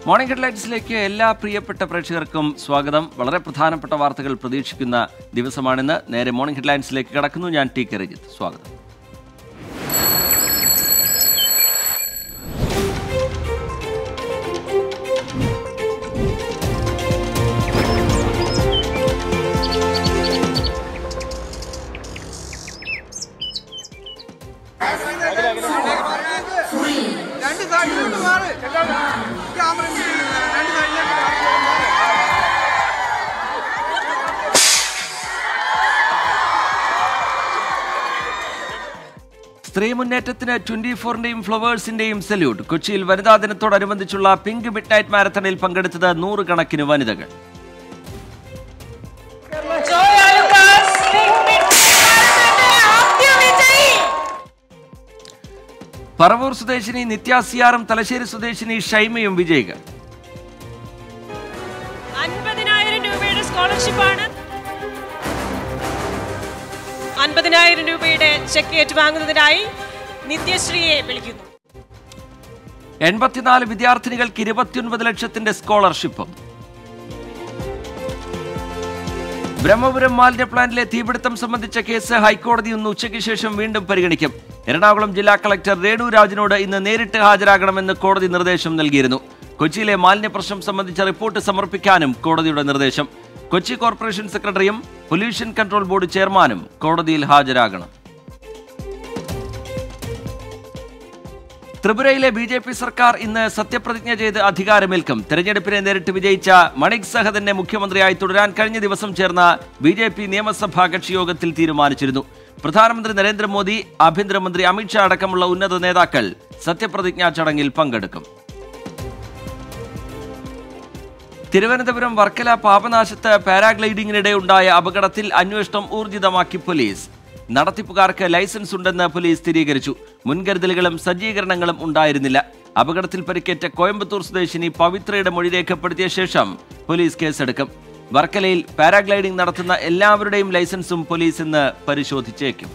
morning ഹെഡ്ലൈൻസിലേക്ക് എല്ലാ പ്രിയപ്പെട്ട പ്രേക്ഷകർക്കും സ്വാഗതം വളരെ പ്രധാനപ്പെട്ട വാർത്തകൾ പ്രതീക്ഷിക്കുന്ന ദിവസമാണിന്ന് നേരെ മോർണിംഗ് ഹെഡ്ലൈൻസിലേക്ക് കടക്കുന്നു ഞാൻ ടി കെ രജിത്ത് സ്വാഗതം രണ്ട് സൈഡിലോട്ട് മാറ് ക്യാമറ രണ്ട് സൈഡിലോട്ട് മാറ് സ്ത്രീ മുന്നേറ്റത്തിന് ട്വന്റി ഫോറിന്റെയും ഫ്ലവേഴ്സിന്റെയും സല്യൂട്ട് കൊച്ചിയിൽ വനിതാ ദിനത്തോടനുബന്ധിച്ചുള്ള പിങ്ക് മിഡ് നൈറ്റ് മാരത്തണിൽ പങ്കെടുത്തത് നൂറുകണക്കിന് വനിതകൾ ജോയ് ആലുക്കാസ് പിങ്ക് മിഡ് മാരത്തണിന്റെ ആദ്യ വിജയി പറവൂർ സ്വദേശിനി നിത്യ സിയാറും തലശ്ശേരി സ്വദേശിനി ഷൈമയും വിജയികൾ അൻപതിനായിരം രൂപയുടെ സ്കോളർഷിപ്പാണ് അൻപതിനായിരം രൂപയുടെ ചെക്ക് ഏറ്റുവാങ്ങുന്നതിനായി നിത്യശ്രീയെ വിളിക്കുന്നു എൺപത്തിനാല് വിദ്യാർത്ഥിനികൾക്ക് ഇരുപത്തിയൊൻപത് ലക്ഷത്തിന്റെ സ്കോളർഷിപ്പും ബ്രഹ്മപുരം മാലിന്യ പ്ലാന്റിലെ തീപിടുത്തം സംബന്ധിച്ച കേസ് ഹൈക്കോടതി ഇന്ന് ഉച്ചയ്ക്ക് ശേഷം വീണ്ടും പരിഗണിക്കും എറണാകുളം ജില്ലാ കളക്ടർ രേണു രാജിനോട് ഇന്ന് നേരിട്ട് ഹാജരാകണമെന്ന് കോടതി നിർദ്ദേശം നൽകിയിരുന്നു കൊച്ചിയിലെ മാലിന്യ പ്രശ്നം സംബന്ധിച്ച റിപ്പോർട്ട് സമർപ്പിക്കാനും കോടതിയുടെ നിർദ്ദേശം കൊച്ചി കോർപ്പറേഷൻ സെക്രട്ടറിയും പൊല്യൂഷൻ കൺട്രോൾ ബോർഡ് ചെയർമാനും കോടതിയിൽ ഹാജരാകണം ത്രിപുരയിലെ ബി ജെ പി സർക്കാർ ഇന്ന് സത്യപ്രതിജ്ഞ ചെയ്ത് അധികാരമേൽക്കും തെരഞ്ഞെടുപ്പിനെ നേരിട്ട് വിജയിച്ച മണിക് സഹതന്നെ മുഖ്യമന്ത്രിയായി തുടരാൻ കഴിഞ്ഞ ദിവസം ചേർന്ന ബി ജെ പി നിയമസഭാ കക്ഷി യോഗത്തിൽ തീരുമാനിച്ചിരുന്നു പ്രധാനമന്ത്രി നരേന്ദ്രമോദി ആഭ്യന്തരമന്ത്രി അമിത്ഷാ അടക്കമുള്ള ഉന്നത നേതാക്കൾ സത്യപ്രതിജ്ഞാ ചടങ്ങിൽ പങ്കെടുക്കും തിരുവനന്തപുരം വർക്കല പാപനാശത്ത് പാരാഗ്ലൈഡിംഗിനിടെ ഉണ്ടായ അപകടത്തിൽ അന്വേഷണം ഊർജിതമാക്കി പോലീസ് നടത്തിപ്പുകാർക്ക് ലൈസൻസ് ഉണ്ടെന്ന് പോലീസ് സ്ഥിരീകരിച്ചു മുൻകരുതലുകളും സജ്ജീകരണങ്ങളും ഉണ്ടായിരുന്നില്ല അപകടത്തിൽ പരിക്കേറ്റ കോയമ്പത്തൂർ സ്വദേശിനി പവിത്രയുടെ മൊഴി രേഖപ്പെടുത്തിയ ശേഷം പോലീസ് കേസെടുക്കും വർക്കലയിൽ പാരാഗ്ലൈഡിംഗ് നടത്തുന്ന എല്ലാവരുടെയും ലൈസൻസും പോലീസ് ഇന്ന് പരിശോധിച്ചേക്കും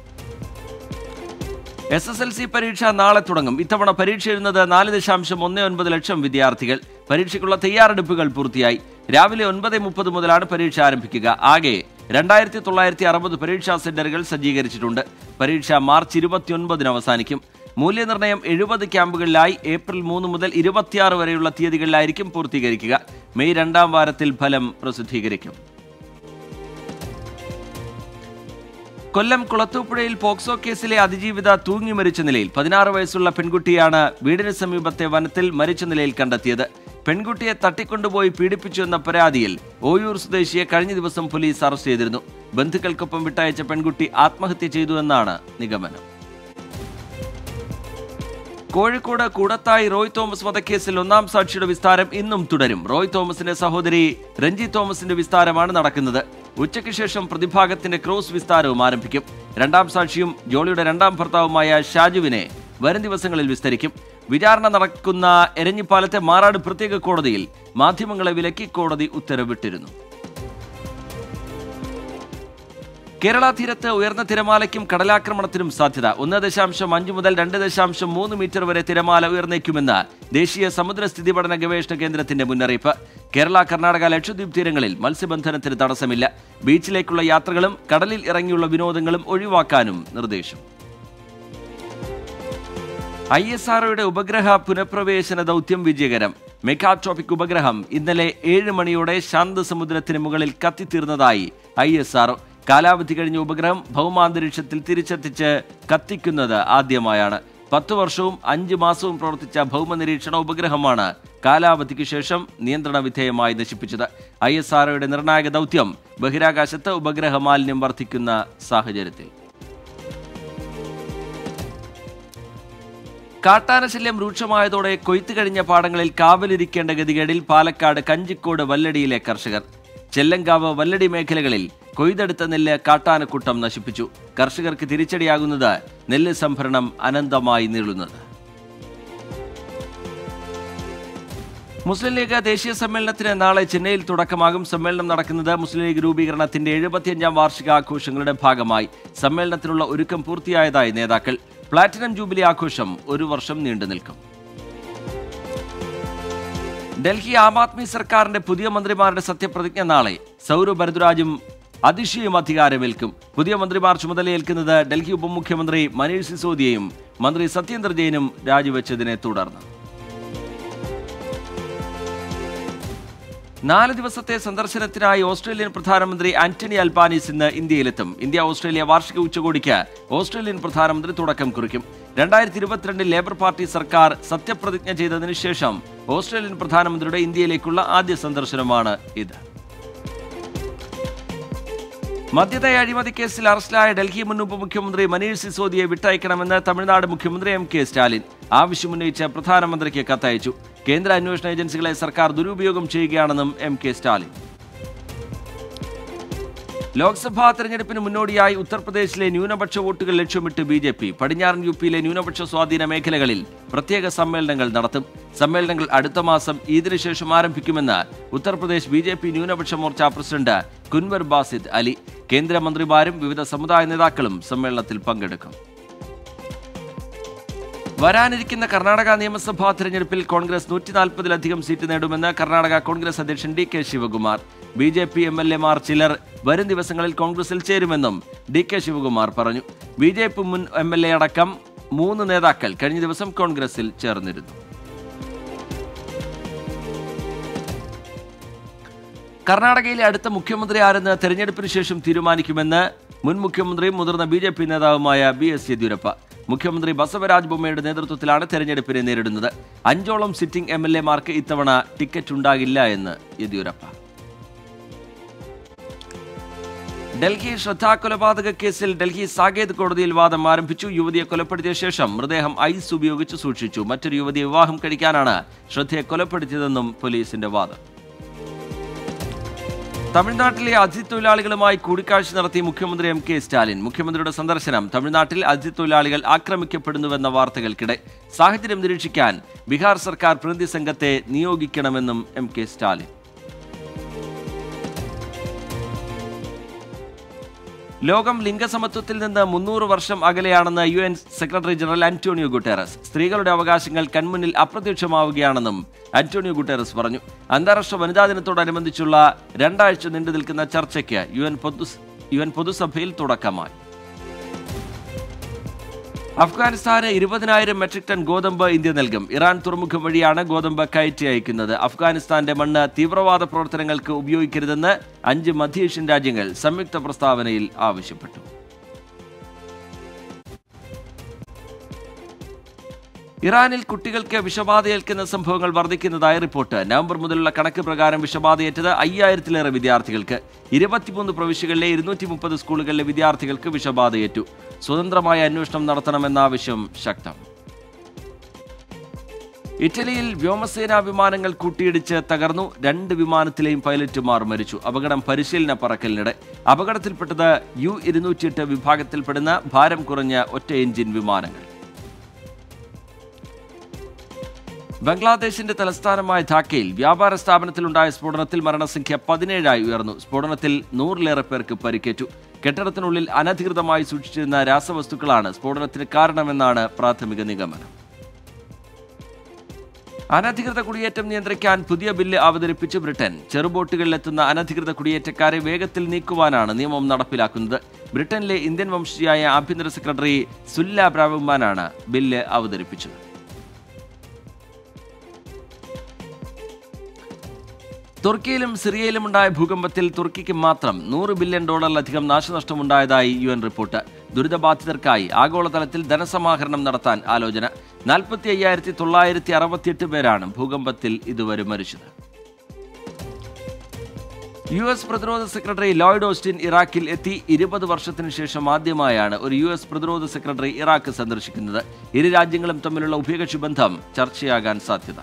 എസ് എസ് എൽ സി പരീക്ഷ നാളെ തുടങ്ങും ഇത്തവണ പരീക്ഷ എഴുതുന്നത് നാല് ദശാംശം ഒന്ന് ഒൻപത് ലക്ഷം വിദ്യാർത്ഥികൾ പരീക്ഷയ്ക്കുള്ള തയ്യാറെടുപ്പുകൾ പൂർത്തിയായി രാവിലെ ഒൻപത് മുപ്പത് മുതലാണ് പരീക്ഷ ആരംഭിക്കുക ആകെ രണ്ടായിരത്തി തൊള്ളായിരത്തി അറുപത് പരീക്ഷാ സെന്ററുകൾ സജ്ജീകരിച്ചിട്ടുണ്ട് പരീക്ഷ മാർച്ച് ഇരുപത്തിയൊൻപതിന് അവസാനിക്കും മൂല്യനിർണ്ണയം എഴുപത് ക്യാമ്പുകളിലായി ഏപ്രിൽ മൂന്ന് മുതൽ ഇരുപത്തിയാറ് വരെയുള്ള തീയതികളിലായിരിക്കും പൂർത്തീകരിക്കുക മെയ് രണ്ടാം വാരത്തിൽ ഫലം പ്രസിദ്ധീകരിക്കും കൊല്ലം കുളത്തൂപ്പുഴയിൽ പോക്സോ കേസിലെ അതിജീവിത തൂങ്ങി മരിച്ച നിലയിൽ പതിനാറ് വയസ്സുള്ള പെൺകുട്ടിയാണ് വീടിന് സമീപത്തെ വനത്തിൽ മരിച്ച നിലയിൽ കണ്ടെത്തിയത് പെൺകുട്ടിയെ തട്ടിക്കൊണ്ടുപോയി പീഡിപ്പിച്ചു എന്ന പരാതിയിൽ ഓയൂർ സ്വദേശിയെ കഴിഞ്ഞ ദിവസം പോലീസ് അറസ്റ്റ് ചെയ്തിരുന്നു ബന്ധുക്കൾക്കൊപ്പം വിട്ടയച്ച പെൺകുട്ടി ആത്മഹത്യ ചെയ്തു എന്നാണ് നിഗമനം കോഴിക്കോട് കൂടത്തായി റോയ് തോമസ് വധക്കേസിൽ ഒന്നാം സാക്ഷിയുടെ വിസ്താരം ഇന്നും തുടരും റോയ് തോമസിന്റെ സഹോദരി രഞ്ജി തോമസിന്റെ വിസ്താരമാണ് നടക്കുന്നത് ഉച്ചയ്ക്ക് ശേഷം പ്രതിഭാഗത്തിന്റെ ക്രോസ് വിസ്താരവും ആരംഭിക്കും രണ്ടാം സാക്ഷിയും ജോളിയുടെ രണ്ടാം ഭർത്താവുമായ ഷാജുവിനെ വരും ദിവസങ്ങളിൽ വിസ്തരിക്കും വിചാരണ നടക്കുന്ന എരഞ്ഞിപ്പാലത്തെ മാറാട് പ്രത്യേക കോടതിയിൽ മാധ്യമങ്ങളെ വിലക്കി കോടതി ഉത്തരവിട്ടിരുന്നു കേരള തീരത്ത് ഉയർന്ന തിരമാലയ്ക്കും കടലാക്രമണത്തിനും സാധ്യത ഒന്ന് ദശാംശം അഞ്ച് മുതൽ രണ്ട് ദശാംശം മൂന്ന് മീറ്റർ വരെ തിരമാല ഉയർന്നേക്കുമെന്ന് ദേശീയ സമുദ്രസ്ഥിതി പഠന ഗവേഷണ കേന്ദ്രത്തിന്റെ മുന്നറിയിപ്പ് കേരള കർണാടക ലക്ഷദ്വീപ് തീരങ്ങളിൽ മത്സ്യബന്ധനത്തിന് തടസ്സമില്ല ബീച്ചിലേക്കുള്ള യാത്രകളും കടലിൽ ഇറങ്ങിയുള്ള വിനോദങ്ങളും ഒഴിവാക്കാനും നിർദ്ദേശം ഐ എസ് ആർഒയുടെ ഉപഗ്രഹ പുനഃപ്രവേശന ദൗത്യം വിജയകരം മെഗാട്രോപിക് ഉപഗ്രഹം ഇന്നലെ ഏഴ് മണിയോടെ ശാന്തസമുദ്രത്തിന് മുകളിൽ കത്തിത്തീർന്നതായി ഐ എസ് ആർ കാലാവധി കഴിഞ്ഞ ഉപഗ്രഹം ഭൗമാന്തരീക്ഷത്തിൽ തിരിച്ചെത്തിച്ച് കത്തിക്കുന്നത് ആദ്യമായാണ് പത്തു വർഷവും അഞ്ച് മാസവും പ്രവർത്തിച്ച ഭൗമനിരീക്ഷണ ഉപഗ്രഹമാണ് കാലാവധിക്ക് ശേഷം നിയന്ത്രണ വിധേയമായി നശിപ്പിച്ചത് ഐ എസ് ആർഒയുടെ നിർണായക ദൗത്യം ബഹിരാകാശത്ത് ഉപഗ്രഹ മാലിന്യം വർദ്ധിക്കുന്ന സാഹചര്യത്തിൽ കാട്ടാനശല്യം രൂക്ഷമായതോടെ കൊയ്ത്ത് കഴിഞ്ഞ പാടങ്ങളിൽ കാവലിരിക്കേണ്ട ഗതികേടിൽ പാലക്കാട് കഞ്ചിക്കോട് വല്ലടിയിലെ കർഷകർ ചെല്ലങ്കാവ് വല്ലടി മേഖലകളിൽ കൊയ്തെടുത്ത നെല്ല് കാട്ടാനക്കൂട്ടം നശിപ്പിച്ചു കർഷകർക്ക് തിരിച്ചടിയാകുന്നത് നെല്ല് സംഭരണം അനന്തമായി നീളുന്നത് മുസ്ലിം ലീഗ് ദേശീയ സമ്മേളനത്തിന് നാളെ ചെന്നൈയിൽ തുടക്കമാകും സമ്മേളനം നടക്കുന്നത് മുസ്ലിം ലീഗ് രൂപീകരണത്തിന്റെ എഴുപത്തിയഞ്ചാം വാർഷികാഘോഷങ്ങളുടെ ഭാഗമായി സമ്മേളനത്തിനുള്ള ഒരുക്കം പൂർത്തിയായതായി നേതാക്കൾ പ്ലാറ്റിനം ജൂബിലി ആഘോഷം ഒരു വർഷം നീണ്ടു നിൽക്കും ഡൽഹി ആം ആദ്മി സർക്കാരിന്റെ പുതിയ മന്ത്രിമാരുടെ സത്യപ്രതിജ്ഞ നാളെ സൗരവ് ഭരദ്വാജും അതിശയും അധികാരമേൽക്കും പുതിയ മന്ത്രിമാർ ചുമതലയേൽക്കുന്നത് ഡൽഹി ഉപമുഖ്യമന്ത്രി മനീഷ് സിസോദിയയും മന്ത്രി സത്യേന്ദ്ര ജെയിനും രാജിവെച്ചതിനെ തുടർന്ന് നാല് ദിവസത്തെ സന്ദർശനത്തിനായി ഓസ്ട്രേലിയൻ പ്രധാനമന്ത്രി ആന്റണി അൽബാനീസ് ഇന്ന് ഇന്ത്യയിലെത്തും ഇന്ത്യ ഓസ്ട്രേലിയ വാർഷിക ഉച്ചകോടിക്ക് ഓസ്ട്രേലിയൻ പ്രധാനമന്ത്രി തുടക്കം കുറിക്കും രണ്ടായിരത്തി ഇരുപത്തിരണ്ടിൽ ലേബർ പാർട്ടി സർക്കാർ സത്യപ്രതിജ്ഞ ചെയ്തതിനു ശേഷം ഓസ്ട്രേലിയൻ പ്രധാനമന്ത്രിയുടെ ഇന്ത്യയിലേക്കുള്ള ആദ്യ സന്ദർശനമാണ് ഇത് മദ്യതയ അഴിമതി കേസിൽ അറസ്റ്റിലായ ഡൽഹി മുൻ ഉപമുഖ്യമന്ത്രി മനീഷ് സിസോദിയെ വിട്ടയക്കണമെന്ന് തമിഴ്നാട് മുഖ്യമന്ത്രി എം കെ സ്റ്റാലിൻ ആവശ്യമുന്നയിച്ച് പ്രധാനമന്ത്രിക്ക് കത്തയച്ചു കേന്ദ്ര അന്വേഷണ ഏജൻസികളെ സർക്കാർ ദുരുപയോഗം ചെയ്യുകയാണെന്നും എം കെ സ്റ്റാലിൻ ലോക്സഭാ തെരഞ്ഞെടുപ്പിന് മുന്നോടിയായി ഉത്തർപ്രദേശിലെ ന്യൂനപക്ഷ വോട്ടുകൾ ലക്ഷ്യമിട്ട് ബി ജെ പി പടിഞ്ഞാറൻ യു പിയിലെ ന്യൂനപക്ഷ സ്വാധീന മേഖലകളിൽ പ്രത്യേക സമ്മേളനങ്ങൾ നടത്തും സമ്മേളനങ്ങൾ അടുത്ത മാസം ഈദിന് ശേഷം ആരംഭിക്കുമെന്ന് ഉത്തർപ്രദേശ് ബി ജെ പി ന്യൂനപക്ഷ മോർച്ച പ്രസിഡന്റ് കുൻവർ ബാസിദ് അലി കേന്ദ്രമന്ത്രിമാരും വിവിധ സമുദായ നേതാക്കളും സമ്മേളനത്തിൽ പങ്കെടുക്കും വരാനിരിക്കുന്ന കർണാടക നിയമസഭാ തെരഞ്ഞെടുപ്പിൽ കോൺഗ്രസ് നൂറ്റി നാൽപ്പതിലധികം സീറ്റ് നേടുമെന്ന് കർണാടക കോൺഗ്രസ് അധ്യക്ഷൻ D K Shivakumar B J P M L എമാർ ചിലർ വരും ദിവസങ്ങളിൽ കോൺഗ്രസിൽ ചേരുമെന്നും ഡി കെ ശിവകുമാർ പറഞ്ഞു ബി ജെ പി മുൻ എം എൽ എ അടക്കം മൂന്ന് നേതാക്കൾ കഴിഞ്ഞ ദിവസം കോൺഗ്രസിൽ ചേർന്നിരുന്നു കർണാടകയിലെ അടുത്ത മുഖ്യമന്ത്രി ആരെന്ന് തെരഞ്ഞെടുപ്പിന് ശേഷം തീരുമാനിക്കുമെന്ന് മുൻ മുഖ്യമന്ത്രിയും മുതിർന്ന ബി ജെ പി നേതാവുമായ ബി എസ് യെദ്യൂരപ്പ മുഖ്യമന്ത്രി ബസവരാജ് ബൊമ്മയുടെ നേതൃത്വത്തിലാണ് തെരഞ്ഞെടുപ്പിനെ നേരിടുന്നത് അഞ്ചോളം സിറ്റിംഗ് എം എൽ എമാർക്ക് ഇത്തവണ ടിക്കറ്റ് ഉണ്ടാകില്ല എന്ന് യെദ്യൂരപ്പ ഡൽഹി ശ്രദ്ധാ കൊലപാതക കേസിൽ ഡൽഹി സാകേത് കോടതിയിൽ വാദം ആരംഭിച്ചു യുവതിയെ കൊലപ്പെടുത്തിയ ശേഷം മൃതദേഹം ഐസ് ഉപയോഗിച്ച് സൂക്ഷിച്ചു മറ്റൊരു യുവതിയെ വിവാഹം കഴിക്കാനാണ് ശ്രദ്ധയെ കൊലപ്പെടുത്തിയതെന്നും പോലീസിന്റെ വാദം തമിഴ്നാട്ടിലെ അതിഥി തൊഴിലാളികളുമായി കൂടിക്കാഴ്ച നടത്തി മുഖ്യമന്ത്രി എം കെ സ്റ്റാലിൻ മുഖ്യമന്ത്രിയുടെ സന്ദർശനം തമിഴ്നാട്ടിൽ അതിഥി തൊഴിലാളികൾ ആക്രമിക്കപ്പെടുന്നുവെന്ന വാർത്തകൾക്കിടെ സാഹചര്യം നിരീക്ഷിക്കാൻ ബീഹാർ സർക്കാർ പ്രതിനിധി സംഘത്തെ നിയോഗിക്കണമെന്നും എം കെ സ്റ്റാലിൻ ലോകം ലിംഗസമത്വത്തിൽ നിന്ന് മുന്നൂറ് വർഷം അകലെയാണെന്ന് U N secretary general Antonio Guterres സ്ത്രീകളുടെ അവകാശങ്ങൾ കൺമുന്നിൽ അപ്രത്യക്ഷമാവുകയാണെന്നും അന്റോണിയോ ഗുട്ടേറസ് പറഞ്ഞു അന്താരാഷ്ട്ര വനിതാ ദിനത്തോടനുബന്ധിച്ചുള്ള രണ്ടാഴ്ച നീണ്ടു നിൽക്കുന്ന ചർച്ചയ്ക്ക് യു എൻ പൊതു യു എൻ പൊതുസഭയിൽ തുടക്കമായി അഫ്ഗാനിസ്ഥാന് ഇരുപതിനായിരം മെട്രിക് ടൺ ഗോതമ്പ് ഇന്ത്യ നൽകും ഇറാൻ തുറമുഖം വഴിയാണ് ഗോതമ്പ് കയറ്റി അയക്കുന്നത് അഫ്ഗാനിസ്ഥാന്റെ മണ്ണ് തീവ്രവാദ പ്രവർത്തനങ്ങൾക്ക് ഉപയോഗിക്കരുതെന്ന് അഞ്ച് മധ്യേഷ്യൻ രാജ്യങ്ങൾ സംയുക്ത പ്രസ്താവനയിൽ ആവശ്യപ്പെട്ടു ഇറാനിൽ കുട്ടികൾക്ക് വിഷബാധയേൽക്കുന്ന സംഭവങ്ങൾ വർദ്ധിക്കുന്നതായി റിപ്പോർട്ട് നവംബർ മുതലുള്ള കണക്ക് പ്രകാരം വിഷബാധയേറ്റത് അയ്യായിരത്തിലേറെ വിദ്യാർത്ഥികൾക്ക് ഇരുപത്തിമൂന്ന് പ്രവിശ്യകളിലെ ഇരുന്നൂറ്റി മുപ്പത് സ്കൂളുകളിലെ വിദ്യാർത്ഥികൾക്ക് വിഷബാധയേറ്റു സ്വതന്ത്രമായ അന്വേഷണം നടത്തണമെന്ന ആവശ്യം ശക്തം ഇറ്റലിയിൽ വ്യോമസേനാ വിമാനങ്ങൾ കൂട്ടിയിടിച്ച് തകർന്നു രണ്ട് വിമാനത്തിലെയും പൈലറ്റുമാർ മരിച്ചു അപകടം പരിശീലന പറക്കലിനിടെ അപകടത്തിൽപ്പെട്ടത് യു ഇരുന്നൂറ്റിയെട്ട് വിഭാഗത്തിൽപ്പെടുന്ന ഭാരം കുറഞ്ഞ ഒറ്റ എഞ്ചിൻ വിമാനങ്ങൾ ബംഗ്ലാദേശിന്റെ തലസ്ഥാനമായ ധാക്കയിൽ വ്യാപാര സ്ഥാപനത്തിലുണ്ടായ സ്ഫോടനത്തിൽ മരണസംഖ്യ പതിനേഴായി ഉയർന്നു സ്ഫോടനത്തിൽ നൂറിലേറെ പേർക്ക് പരിക്കേറ്റു കെട്ടിടത്തിനുള്ളിൽ അനധികൃതമായി സൂക്ഷിച്ചിരുന്ന രാസവസ്തുക്കളാണ് സ്ഫോടനത്തിന് കാരണമെന്നാണ് പ്രാഥമിക നിഗമനം അനധികൃത കുടിയേറ്റം നിയന്ത്രിക്കാൻ പുതിയ ബില്ല് അവതരിപ്പിച്ച് ബ്രിട്ടൻ ചെറുബോട്ടുകളിലെത്തുന്ന അനധികൃത കുടിയേറ്റക്കാരെ വേഗത്തിൽ നീക്കുവാനാണ് നിയമം നടപ്പിലാക്കുന്നത് ബ്രിട്ടനിലെ ഇന്ത്യൻ വംശീയായ ആഭ്യന്തര സെക്രട്ടറി സുല്ല ബ്രാവുമാനാണ് ബില്ല് അവതരിപ്പിച്ചത് തുർക്കിയിലും സിറിയയിലും ഉണ്ടായ ഭൂകമ്പത്തിൽ തുർക്കിക്ക് മാത്രം നൂറ് ബില്യൺ ഡോളറിലധികം നാശനഷ്ടമുണ്ടായതായി യു എൻ റിപ്പോർട്ട് ദുരിതബാധിതർക്കായി ആഗോളതലത്തിൽ ധനസമാഹരണം നടത്താൻ ആലോചന നാൽപ്പത്തി അയ്യായിരത്തി തൊള്ളായിരത്തി അറുപത്തിയെട്ട് പേരാണ് ഭൂകമ്പത്തിൽ ഇതുവരെ മരിച്ചത് യു എസ് പ്രതിരോധ സെക്രട്ടറി ലോയ്ഡ് ഓസ്റ്റിൻ ഇറാഖിൽ എത്തി ഇരുപത് വർഷത്തിനു ശേഷം ആദ്യമായാണ് ഒരു യു എസ് പ്രതിരോധ സെക്രട്ടറി ഇറാഖ് സന്ദർശിക്കുന്നത് ഇരു രാജ്യങ്ങളും തമ്മിലുള്ള ഉഭയകക്ഷി ബന്ധം ചർച്ചയാകാൻ സാധ്യത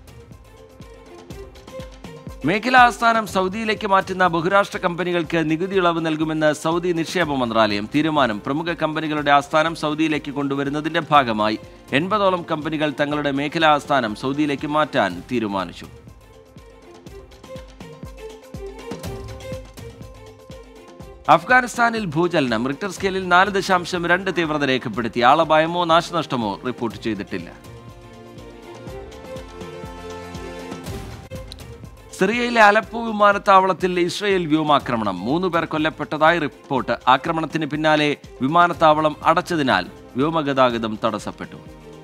മേഖലാ ആസ്ഥാനം സൗദിയിലേക്ക് മാറ്റുന്ന ബഹുരാഷ്ട്ര കമ്പനികൾക്ക് നികുതി ഇളവ് നൽകുമെന്ന് സൗദി നിക്ഷേപ മന്ത്രാലയം തീരുമാനം പ്രമുഖ കമ്പനികളുടെ ആസ്ഥാനം സൗദിയിലേക്ക് കൊണ്ടുവരുന്നതിന്റെ ഭാഗമായി എൺപതോളം കമ്പനികൾ തങ്ങളുടെ മേഖലാ ആസ്ഥാനം സൗദിയിലേക്ക് മാറ്റാൻ തീരുമാനിച്ചു അഫ്ഗാനിസ്ഥാനിൽ ഭൂചലനം റിക്ടർ സ്കെയിലിൽ നാല് ദശാംശം രണ്ട് തീവ്രത രേഖപ്പെടുത്തി ആളപായമോ നാശനഷ്ടമോ റിപ്പോർട്ട് ചെയ്തിട്ടില്ല സിറിയയിലെ അലപ്പോ വിമാനത്താവളത്തിൽ ഇസ്രയേൽ വ്യോമാക്രമണം മൂന്ന് പേർ കൊല്ലപ്പെട്ടതായി റിപ്പോർട്ട് ആക്രമണത്തിന് പിന്നാലെ വിമാനത്താവളം അടച്ചതിനാൽ വ്യോമഗതാഗതം തടസ്സപ്പെട്ടു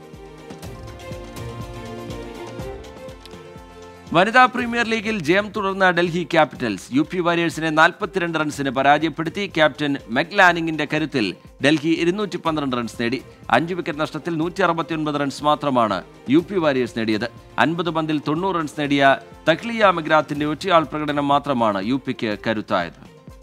വനിതാ പ്രീമിയർ ലീഗിൽ ജയം തുടർന്ന ഡൽഹി ക്യാപിറ്റൽസ് യു പി വാരിയേഴ്സിനെ നാൽപ്പത്തിരണ്ട് റൺസിന് പരാജയപ്പെടുത്തി ക്യാപ്റ്റൻ മെഗ്ലാനിങ്ങിന്റെ കരുത്തിൽ ഡൽഹി ഇരുന്നൂറ്റി പന്ത്രണ്ട് റൺസ് നേടി അഞ്ച് വിക്കറ്റ് നഷ്ടത്തിൽ നൂറ്റി അറുപത്തിയൊൻപത് റൺസ് മാത്രമാണ് യു പി വാരിയേഴ്സ് നേടിയത് അൻപത് പന്തിൽ തൊണ്ണൂറ് റൺസ് നേടിയ തഖ്ലിയ മെഗ്രാത്തിന്റെ ഒറ്റയാൾ പ്രകടനം മാത്രമാണ് യു പിക്ക് കരുത്തായത്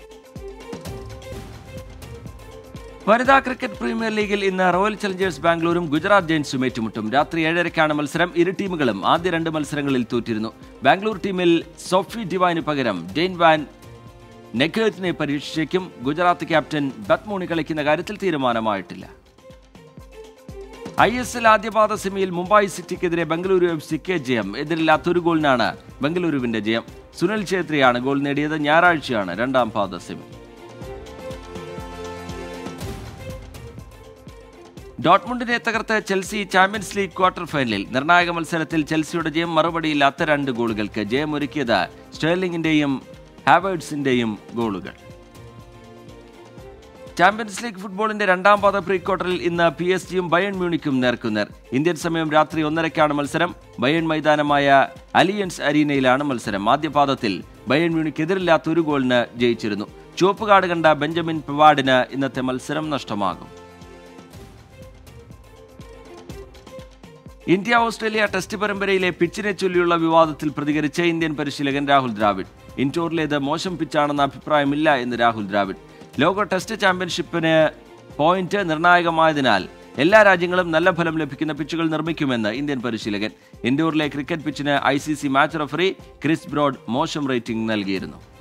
വനിതാ ക്രിക്കറ്റ് പ്രീമിയർ ലീഗിൽ ഇന്ന് റോയൽ ചലഞ്ചേഴ്സ് ബാംഗ്ലൂരും ഗുജറാത്ത് ജയൻസും ഏറ്റുമുട്ടും രാത്രി ഏഴരയ്ക്കാണ് മത്സരം ഇരു ടീമുകളും ആദ്യ രണ്ട് മത്സരങ്ങളിൽ തോറ്റിരുന്നു ബാംഗ്ലൂർ ടീമിൽ സോഫി ഡിവൈന് പകരം ഡെയിൻ വാൻ നെഗേറ്റിനെ പരീക്ഷിച്ചേക്കും ഗുജറാത്ത് ക്യാപ്റ്റൻ ബത്മോണി കളിക്കുന്ന കാര്യത്തിൽ തീരുമാനമായിട്ടില്ല ഐ എസ് എൽ ആദ്യപാദ സെമിയിൽ മുംബൈ സിറ്റിക്കെതിരെ ബംഗളൂരു എഫ് സിക്ക് ജയം എതിരില്ലാത്ത ഒരു ഗോളിനാണ് ബംഗളൂരുവിന്റെ ജയം സുനിൽ ഛേത്രിയാണ് ഗോൾ നേടിയത് ഞായറാഴ്ചയാണ് രണ്ടാം പാദ സെമി ഡോട്ട്മുണ്ടിനെ തകർത്ത് ചെൽസി ചാമ്പ്യൻസ് ലീഗ് ക്വാർട്ടർ ഫൈനലിൽ നിർണായക മത്സരത്തിൽ ചെൽസിയുടെ ജയം മറുപടിയില്ലാത്ത രണ്ട് ഗോളുകൾക്ക് ജയമൊരുക്കിയത് സ്റ്റേർലിംഗിന്റെയും ഹാവേർഡ്സിന്റെയും ഗോളുകൾ ചാമ്പ്യൻസ് ലീഗ് ഫുട്ബോളിന്റെ രണ്ടാം പാദ പ്രീ ക്വാർട്ടറിൽ ഇന്ന് പി എസ് ജിയും ബയൺ മ്യൂണിക്കും നേർക്കുനേർ ഇന്ത്യൻ സമയം രാത്രി ഒന്നരയ്ക്കാണ് മത്സരം ബയൺ മൈതാനമായ അലിയൻസ് അരീനയിലാണ് മത്സരം ആദ്യ പാദത്തിൽ ബയൺ മ്യൂണിക്ക് എതിരില്ലാത്ത ഒരു ഗോളിന് ജയിച്ചിരുന്നു ചുവപ്പ് കാർഡ് കണ്ട ബെഞ്ചമിൻ പിവാഡിന് ഇന്നത്തെ മത്സരം നഷ്ടമാകും ഇന്ത്യ ഓസ്ട്രേലിയ ടെസ്റ്റ് പരമ്പരയിലെ പിച്ചിനെ ചൊല്ലിയുള്ള വിവാദത്തിൽ പ്രതികരിച്ച ഇന്ത്യൻ പരിശീലകൻ രാഹുൽ ദ്രാവിഡ് ഇൻഡോറിലേത് മോശം പിച്ചാണെന്ന അഭിപ്രായമില്ല എന്ന് രാഹുൽ ദ്രാവിഡ് ലോക ടെസ്റ്റ് ചാമ്പ്യൻഷിപ്പിന് പോയിന്റ് നിർണായകമായതിനാൽ എല്ലാ രാജ്യങ്ങളും നല്ല ഫലം ലഭിക്കുന്ന പിച്ചുകൾ നിർമ്മിക്കുമെന്ന് ഇന്ത്യൻ പരിശീലകൻ ഇൻഡോറിലെ ക്രിക്കറ്റ് പിച്ചിന് I C C match referee Chris Broad മോശം റേറ്റിംഗ് നൽകിയിരുന്നു